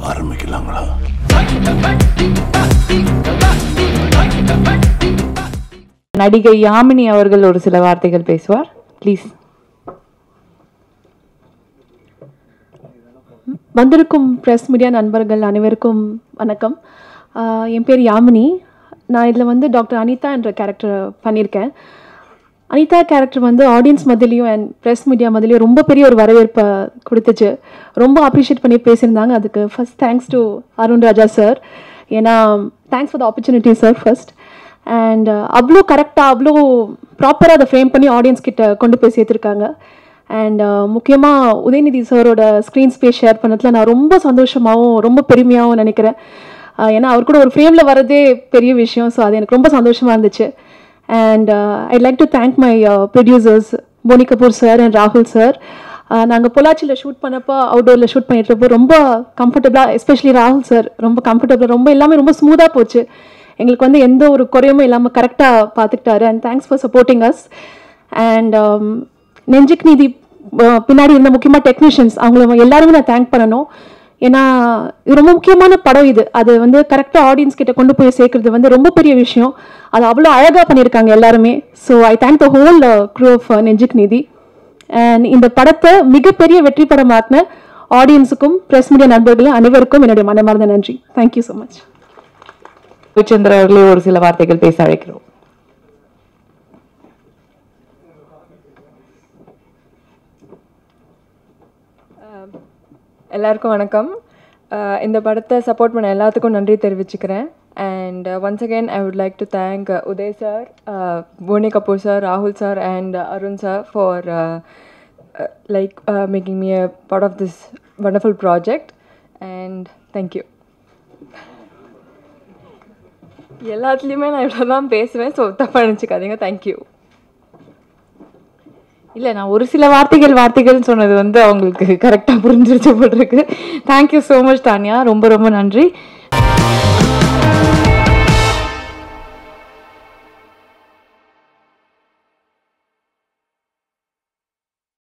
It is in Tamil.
ஆரம்பிக்கலாங்களா நடிகை யாமினி அவர்கள் ஒரு சில வார்த்தைகள் பேசுவார் ப்ளீஸ் வந்திருக்கும் ப்ரெஸ் மீடியா நண்பர்கள் அனைவருக்கும் வணக்கம் ஆஹ் என் பேர் யாமினி நான் இதில் வந்து டாக்டர் அனிதா என்ற கேரக்டர் பண்ணியிருக்கேன் அனிதா கேரக்டர் வந்து ஆடியன்ஸ் மத்தியிலையும் அண்ட் ப்ரெஸ் மீடியா மத்தியிலையும் ரொம்ப பெரிய ஒரு வரவேற்பை கொடுத்துச்சு ரொம்ப அப்ரிஷியேட் பண்ணி பேசியிருந்தாங்க அதுக்கு first thanks to Arun Raja sir ஏன்னா thanks for the opportunity sir first and அவ்வளோ கரெக்டாக அவ்வளோ ப்ராப்பராக அதை ஃப்ரேம் பண்ணி ஆடியன்ஸ் கிட்ட கொண்டு போய் சேர்த்துருக்காங்க அண்ட் முக்கியமாக உதயநிதி சாரோட ஸ்க்ரீன் ஸ்பேஸ் ஷேர் பண்ணதில் நான் ரொம்ப சந்தோஷமாகவும் ரொம்ப பெருமையாகவும் நினைக்கிறேன் அஹ் ஏன்னா அவர் கூட ஒரு ஃப்ரேமில் வரதே பெரிய விஷயம் ஸோ அது எனக்கு ரொம்ப சந்தோஷமாக இருந்துச்சு and I like to thank my producers Boney Kapoor sir and ராகுல் சார் நாங்கள் பொள்ளாச்சியில் ஷூட் பண்ணப்போ அவுட்டோரில் ஷூட் பண்ணிட்டு இருப்போ ரொம்ப கம்ஃபர்டபுளாக எஸ்பெஷலி ராகுல் சார் ரொம்ப கம்ஃபர்டபுளாக ரொம்ப எல்லாமே ரொம்ப ஸ்மூத்தாக போச்சு எங்களுக்கு வந்து எந்த ஒரு குறையுமே இல்லாமல் கரெக்டாக பார்த்துக்கிட்டாரு and thanks for supporting us and Nenjuku Needhi ah, பின்னாடி இருந்த முக்கியமாக டெக்னீஷியன்ஸ் அவங்கள எல்லாருமே நான் தேங்க் பண்ணணும் ஏன்னா இது ரொம்ப முக்கியமான படம் இது அது வந்து கரெக்டாக ஆடியன்ஸ் கிட்ட கொண்டு போய் சேர்க்கறது வந்து ரொம்ப பெரிய விஷயம் அது அவ்வளோ அழகாக பண்ணியிருக்காங்க எல்லாருமே so I thank the whole crew of Nenjuku Needhi and இந்த படத்தை மிகப்பெரிய வெற்றி படமாக்கின ஆடியன்ஸுக்கும் ப்ரெஸ் மீடியா நண்பர்களும் அனைவருக்கும் என்னுடைய மனமார்ந்த நன்றி தேங்க்யூ ஸோ மச் ரவிச்சந்திர அவர்களே ஒரு சில வார்த்தைகள் பேச அழைக்கிறோம் எல்லாருக்கும் வணக்கம் அஹ் இந்த படத்தை சப்போர்ட் பண்ண எல்லாத்துக்கும் நன்றி தெரிவிச்சுக்கிறேன் and once again I would like to thank Udhay sir Boney Kapoor sir ராகுல் sir and Arun sir for like making me a part of this wonderful project and thank you எல்லாத்துலேயுமே நான் இவ்வளோ தான் பேசுவேன் ஸோ தப்பாக நினச்சிக்காதீங்க தேங்க்யூ இல்ல நான் ஒரு சில வார்த்தைகள் வார்த்தைகள் சொன்னது வந்து அவங்களுக்கு கரெக்டா புரிஞ்சிருச்சு போட்டிருக்கு தேங்க்யூ ஸோ மச் தானியா ரொம்ப ரொம்ப நன்றி